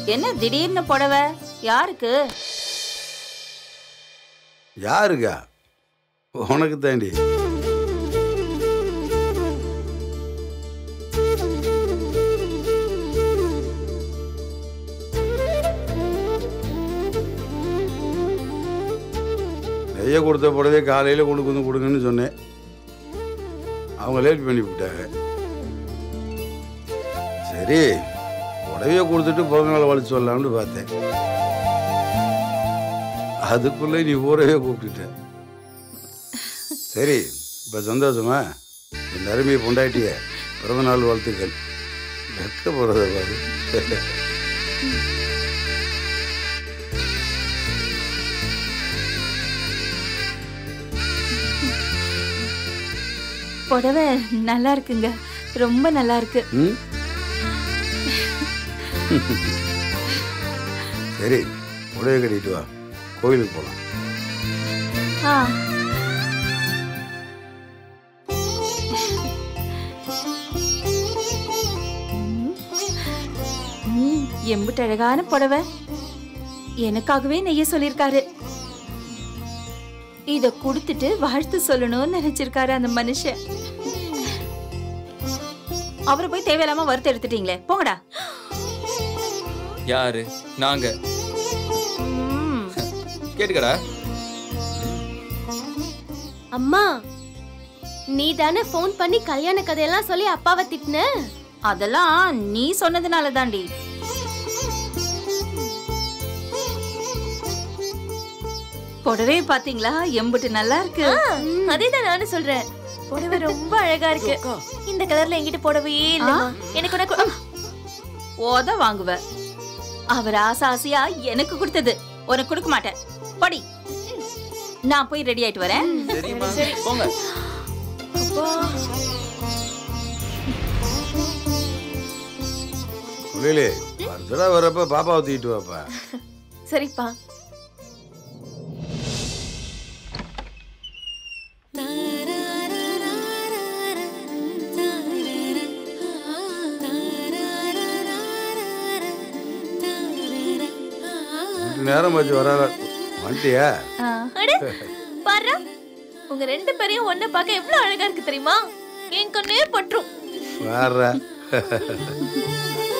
என்ன திடீர்னு புடவை யாருக்கு யாருக்கா உனக்கு தாண்டி நெய்ய கொடுத்த புடவை காலையில் கொண்டு வந்து கொடுங்கன்னு சொன்னேன் அவங்க லேட் பண்ணி விட்டாங்க சரி புடவைய கொடுத்துட்டு பிறந்தநாள் வலிச்சு சொல்லலாம்னு பார்த்தேன் அதுக்குள்ளே நீ ஊரவே கூப்பிட்டுட்ட சரி இப்போ சந்தோஷமா என் அருமையை பொண்டாட்டிய பிறந்தநாள் வாழ்த்துக்கள் வெக்க போகிறத பாரு புடவை நல்லா இருக்குங்க ரொம்ப நல்லா இருக்கு ம் சரி புடவை கட்டிட்டு வா கோயிலுக்கு போகலாம் ஆ ம், எம்புட்டு அழகான புடவை எனக்காகவே நெய்ய சொல்லியிருக்காரு இத கொடுத்துட்டு வாழ்த்து சொல்லணும்னு நினைச்சிருக்காரு அந்த மனுஷன் அவரை போய் தேவையில்லாம வறுத்து எடுத்துட்டீங்களே போங்கடா யாரு நாங்க ம், கேட்டுக்கடா அம்மா நீ தானே ஃபோன் பண்ணி கல்யாண கதையெல்லாம் சொல்லி அப்பாவை திட்டின அதெல்லாம் நீ சொன்னதுனால தாண்டி புடவை பாத்தீங்களா எம்புட்டு நல்லா இருக்கு அதே தான் நானும் சொல்றேன் புடவை ரொம்ப அழகா இருக்கு இந்த கலர்ல என்கிட்ட புடவையே இல்லம்மா எனக்கு உனக்கு ஓத வாங்குவ அவர் ஆசை ஆசையா எனக்கு கொடுத்தது உனக்கு கொடுக்க மாட்டேன் படி நான் போய் ரெடி ஆயிட்டு வரேன் சரிம்மா போங்க புரியலே அடுத்த தடவை வரப்ப பாப்பாவை தூக்கிட்டு வாப்பா சரிப்பா வீட்டு நேரம் வச்சு வராத வந்துட்டியா அட பாரு உங்க ரெண்டு பேரையும் ஒண்ணு பார்க்க எவ்வளவு அழகா இருக்கு தெரியுமா என் கண்ணே பற்றும் வேற